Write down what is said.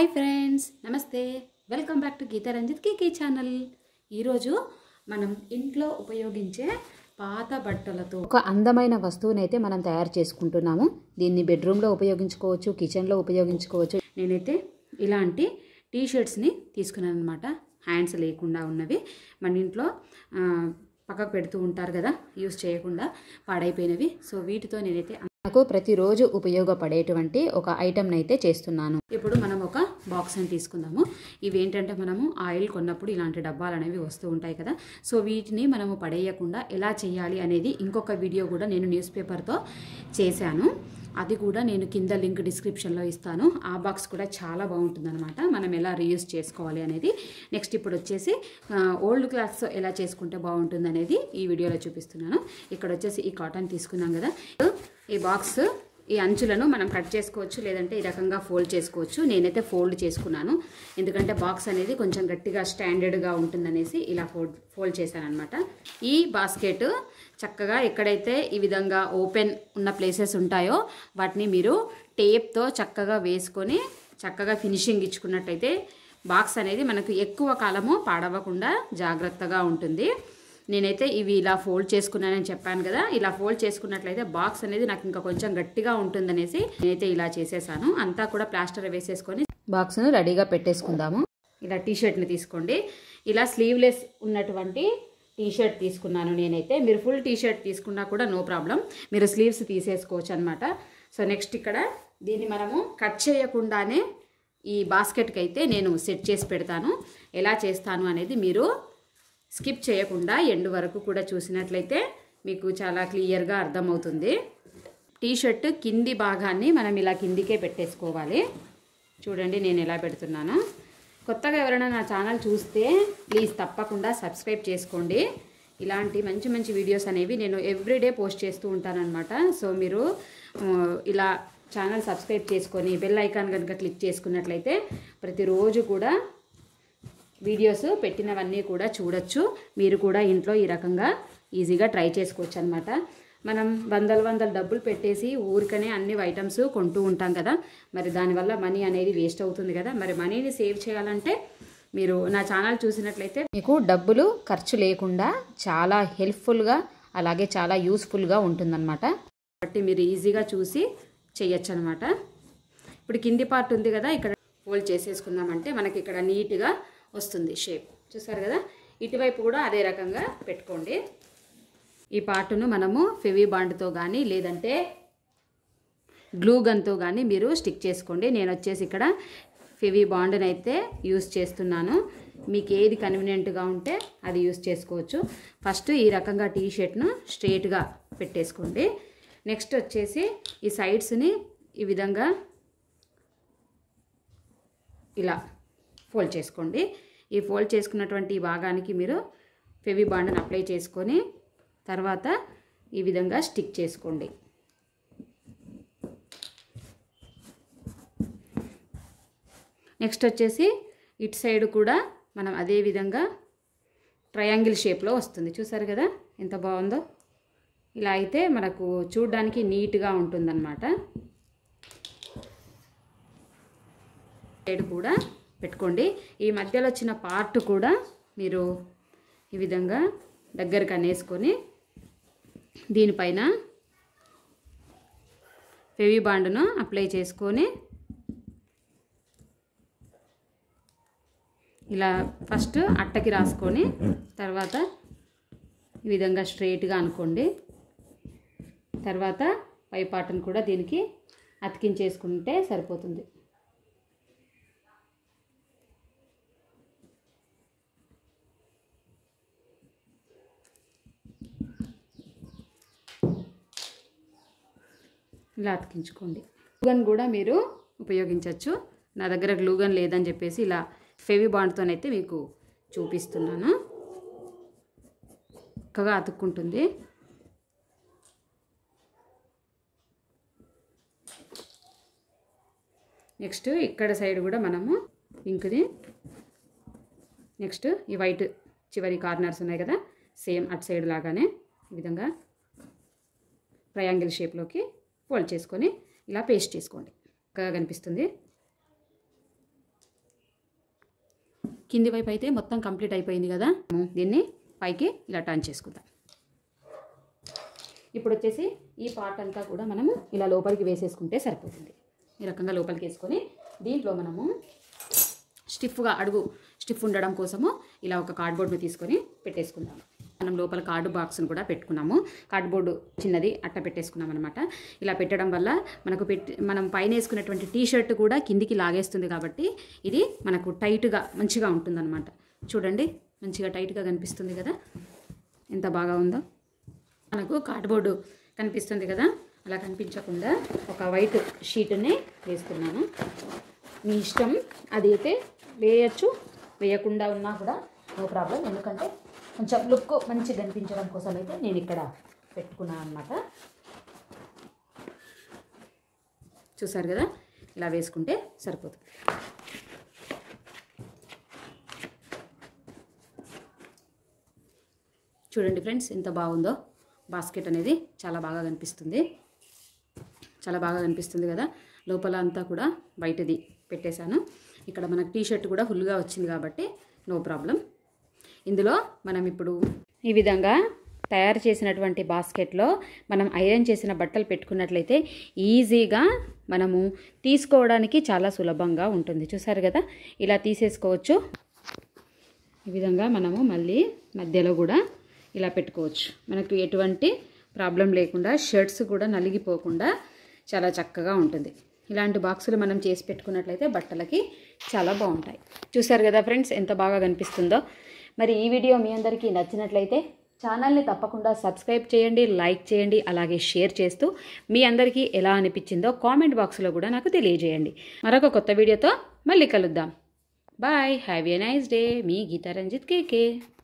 hi friends నమస్తే welcome back to Geeta Ranjith KK channel ఈరోజు మనం ఇంట్లో ఉపయోగించే పాత బట్టలతో ఒక అందమైన వస్తువునైతే మనం తయారు చేసుకుంటున్నాము దీన్ని బెడ్రూమ్లో ఉపయోగించుకోవచ్చు కిచెన్లో ఉపయోగించుకోవచ్చు నేనైతే ఇలాంటి టీ షర్ట్స్ని తీసుకున్నాను అనమాట హ్యాండ్స్ లేకుండా ఉన్నవి మన ఇంట్లో ఆ, పక్కకు పెడుతూ ఉంటారు కదా యూస్ చేయకుండా పాడైపోయినవి సో వీటితో నేనైతే నాకు ప్రతిరోజు ఉపయోగపడేటువంటి ఒక ఐటమ్ని అయితే చేస్తున్నాను ఇప్పుడు మనం ఒక బాక్స్ అని తీసుకుందాము ఇవి ఏంటంటే మనము ఆయిల్ కొన్నప్పుడు ఇలాంటి డబ్బాలు అనేవి వస్తూ ఉంటాయి కదా సో వీటిని మనము పడేయకుండా ఎలా చేయాలి అనేది ఇంకొక వీడియో కూడా నేను న్యూస్ పేపర్తో చేశాను అది కూడా నేను కింద లింక్ డిస్క్రిప్షన్లో ఇస్తాను ఆ బాక్స్ కూడా చాలా బాగుంటుందన్నమాట మనం ఎలా రీయూస్ చేసుకోవాలి అనేది నెక్స్ట్ ఇప్పుడు వచ్చేసి ఓల్డ్ క్లాత్స్ ఎలా చేసుకుంటే బాగుంటుంది అనేది ఈ వీడియోలో చూపిస్తున్నాను ఇక్కడ వచ్చేసి ఈ కాటన్ తీసుకున్నాం కదా ఈ బాక్స్ ఈ అంచులను మనం కట్ చేసుకోవచ్చు లేదంటే ఈ రకంగా ఫోల్డ్ చేసుకోవచ్చు నేనైతే ఫోల్డ్ చేసుకున్నాను ఎందుకంటే బాక్స్ అనేది కొంచెం గట్టిగా స్టాండర్డ్గా ఉంటుందనేసి ఇలా ఫోల్డ్ ఫోల్డ్ చేశాను అనమాట ఈ బాస్కెట్ చక్కగా ఎక్కడైతే ఈ విధంగా ఓపెన్ ఉన్న ప్లేసెస్ ఉంటాయో వాటిని మీరు టేప్తో చక్కగా వేసుకొని చక్కగా ఫినిషింగ్ ఇచ్చుకున్నట్టయితే బాక్స్ అనేది మనకు ఎక్కువ కాలము పాడవకుండా జాగ్రత్తగా ఉంటుంది నేనైతే ఇవి ఇలా ఫోల్డ్ చేసుకున్నానని చెప్పాను కదా ఇలా ఫోల్డ్ చేసుకున్నట్లయితే బాక్స్ అనేది నాకు ఇంకా కొంచెం గట్టిగా ఉంటుందనేసి నేనైతే ఇలా చేసేసాను అంతా కూడా ప్లాస్టర్ వేసేసుకొని బాక్స్ను రెడీగా పెట్టేసుకుందాము ఇలా టీ షర్ట్ని తీసుకోండి ఇలా స్లీవ్లెస్ ఉన్నటువంటి టీ షర్ట్ తీసుకున్నాను నేనైతే మీరు ఫుల్ టీ షర్ట్ తీసుకున్నా కూడా నో ప్రాబ్లం మీరు స్లీవ్స్ తీసేసుకోవచ్చు అనమాట సో నెక్స్ట్ ఇక్కడ దీన్ని మనము కట్ చేయకుండానే ఈ బాస్కెట్కి అయితే నేను సెట్ చేసి పెడతాను ఎలా చేస్తాను అనేది మీరు స్కిప్ చేయకుండా ఎండ్ వరకు కూడా చూసినట్లయితే మీకు చాలా క్లియర్గా అర్థమవుతుంది టీ షర్ట్ కింది భాగాన్ని మనం ఇలా కిందికే పెట్టేసుకోవాలి చూడండి నేను ఎలా పెడుతున్నాను కొత్తగా ఎవరైనా నా ఛానల్ చూస్తే ప్లీజ్ తప్పకుండా సబ్స్క్రైబ్ చేసుకోండి ఇలాంటి మంచి మంచి వీడియోస్ అనేవి నేను ఎవ్రీడే పోస్ట్ చేస్తూ ఉంటానన్నమాట సో మీరు ఆ, ఇలా ఛానల్ సబ్స్క్రైబ్ చేసుకొని బెల్ ఐకాన్ కనుక క్లిక్ చేసుకున్నట్లయితే ప్రతిరోజు కూడా వీడియోస్ పెట్టినవన్నీ కూడా చూడొచ్చు మీరు కూడా ఇంట్లో ఈ రకంగా ఈజీగా ట్రై చేసుకోవచ్చు అనమాట మనం వందల వందల డబ్బులు పెట్టేసి ఊరికనే అన్ని ఐటమ్స్ కొంటూ ఉంటాం కదా మరి దానివల్ల మనీ అనేది వేస్ట్ అవుతుంది కదా మరి మనీని సేవ్ చేయాలంటే మీరు నా ఛానల్ చూసినట్లయితే మీకు డబ్బులు ఖర్చు లేకుండా చాలా హెల్ప్ఫుల్గా అలాగే చాలా యూస్ఫుల్గా ఉంటుందన్నమాట కాబట్టి మీరు ఈజీగా చూసి చేయొచ్చు అనమాట ఇప్పుడు కింది పార్ట్ ఉంది కదా ఇక్కడ ఫోల్డ్ చేసేసుకుందామంటే మనకి ఇక్కడ నీట్గా వస్తుంది షేప్ చూసారు కదా ఇటువైపు కూడా అదే రకంగా పెట్టుకోండి ఈ పార్టును మనము ఫెవీ బాండ్తో కానీ లేదంటే గ్లూ గన్తో కానీ మీరు స్టిక్ చేసుకోండి నేను వచ్చేసి ఇక్కడ ఫెవీ బాండ్ని అయితే యూస్ చేస్తున్నాను మీకు ఏది కన్వీనియంట్గా ఉంటే అది యూస్ చేసుకోవచ్చు ఫస్ట్ ఈ రకంగా టీ షర్ట్ను స్ట్రేట్గా పెట్టేసుకోండి నెక్స్ట్ వచ్చేసి ఈ సైడ్స్ని ఈ విధంగా ఇలా ఫోల్డ్ చేసుకోండి ఈ ఫోల్డ్ చేసుకున్నటువంటి ఈ భాగానికి మీరు ఫెవీ బాండ్ని అప్లై చేసుకొని తర్వాత ఈ విధంగా స్టిక్ చేసుకోండి నెక్స్ట్ వచ్చేసి ఇటు సైడ్ కూడా మనం అదే విధంగా ట్రయాంగిల్ షేప్లో వస్తుంది చూసారు కదా ఎంత బాగుందో ఇలా అయితే మనకు చూడడానికి నీట్గా ఉంటుందన్నమాట సైడ్ కూడా పెట్టుకోండి ఈ మధ్యలో వచ్చిన పార్ట్ కూడా మీరు ఈ విధంగా దగ్గరకు అనేసుకొని దీనిపైన ఫెవీ బాండ్ను అప్లై చేసుకొని ఇలా ఫస్ట్ అట్టకి రాసుకొని తర్వాత ఈ విధంగా స్ట్రైట్గా అనుకోండి తర్వాత పై పాటను కూడా దీనికి అతికించేసుకుంటే సరిపోతుంది ఇలా అతికించుకోండి గ్లూగన్ కూడా మీరు ఉపయోగించవచ్చు నా దగ్గర గ్లూగన్ లేదని చెప్పేసి ఇలా ఫెవి బాండ్తోనైతే మీకు చూపిస్తున్నాను చక్కగా అతుక్కుంటుంది నెక్స్ట్ ఇక్కడ సైడ్ కూడా మనము పింక్ని నెక్స్ట్ ఈ వైట్ చివరి కార్నర్స్ ఉన్నాయి కదా సేమ్ అటు సైడ్ లాగానే ఈ విధంగా ట్రయాంగిల్ షేప్లోకి ఫోల్డ్ చేసుకొని ఇలా పేస్ట్ చేసుకోండి చక్కగా కనిపిస్తుంది కింది వైపు అయితే మొత్తం కంప్లీట్ అయిపోయింది కదా దీన్ని పైకి ఇలా టర్న్ చేసుకుందాం ఇప్పుడు వచ్చేసి ఈ పార్ట్ అంతా కూడా మనము ఇలా లోపలికి వేసేసుకుంటే సరిపోతుంది ఈ రకంగా లోపలికి వేసుకొని దీంట్లో మనము స్టిఫ్గా అడుగు స్టిఫ్ ఉండడం కోసము ఇలా ఒక కార్డ్బోర్డ్ని తీసుకొని పెట్టేసుకుందాం మనం లోపల కార్డు బాక్స్ని కూడా పెట్టుకున్నాము కార్డ్బోర్డు చిన్నది అట్ట పెట్టేసుకున్నాం అనమాట ఇలా పెట్టడం వల్ల మనకు పెట్టి మనం పైన వేసుకున్నటువంటి టీ షర్ట్ కూడా కిందికి లాగేస్తుంది కాబట్టి ఇది మనకు టైట్గా మంచిగా ఉంటుందన్నమాట చూడండి మంచిగా టైట్గా కనిపిస్తుంది కదా ఎంత బాగా ఉందో మనకు కార్డ్బోర్డు కనిపిస్తుంది కదా అలా కనిపించకుండా ఒక వైట్ షీట్ని వేస్తున్నాను మీ ఇష్టం అది అయితే వేయచ్చు వేయకుండా ఉన్నా కూడా నో ప్రాబ్లం ఎందుకంటే కొంచెం లుక్ మంచిగా కనిపించడం కోసం అయితే నేను ఇక్కడ పెట్టుకున్నాను అనమాట చూసారు కదా ఇలా వేసుకుంటే సరిపోతుంది చూడండి ఫ్రెండ్స్ ఎంత బాగుందో బాస్కెట్ అనేది చాలా బాగా కనిపిస్తుంది చాలా బాగా కనిపిస్తుంది కదా లోపల అంతా కూడా బయటది పెట్టేశాను ఇక్కడ మనకు టీ షర్ట్ కూడా ఫుల్గా వచ్చింది కాబట్టి నో ప్రాబ్లం ఇందులో మనం ఇప్పుడు ఈ విధంగా తయారు చేసినటువంటి బాస్కెట్లో మనం ఐరన్ చేసిన బట్టలు పెట్టుకున్నట్లయితే ఈజీగా మనము తీసుకోవడానికి చాలా సులభంగా ఉంటుంది చూసారు కదా ఇలా తీసేసుకోవచ్చు ఈ విధంగా మనము మళ్ళీ మధ్యలో కూడా ఇలా పెట్టుకోవచ్చు మనకు ఎటువంటి ప్రాబ్లం లేకుండా షర్ట్స్ కూడా నలిగిపోకుండా చాలా చక్కగా ఉంటుంది ఇలాంటి బాక్సులు మనం చేసి పెట్టుకున్నట్లయితే బట్టలకి చాలా బాగుంటాయి చూసారు కదా ఫ్రెండ్స్ ఎంత బాగా కనిపిస్తుందో మరి ఈ వీడియో మీ అందరికీ నచ్చినట్లయితే ఛానల్ని తప్పకుండా సబ్స్క్రైబ్ చేయండి లైక్ చేయండి అలాగే షేర్ చేస్తూ మీ అందరికీ ఎలా అనిపించిందో కామెంట్ బాక్స్లో కూడా నాకు తెలియజేయండి మరొక కొత్త వీడియోతో మళ్ళీ కలుద్దాం bye have a nice day మీ గీతా రంజిత్ కేకే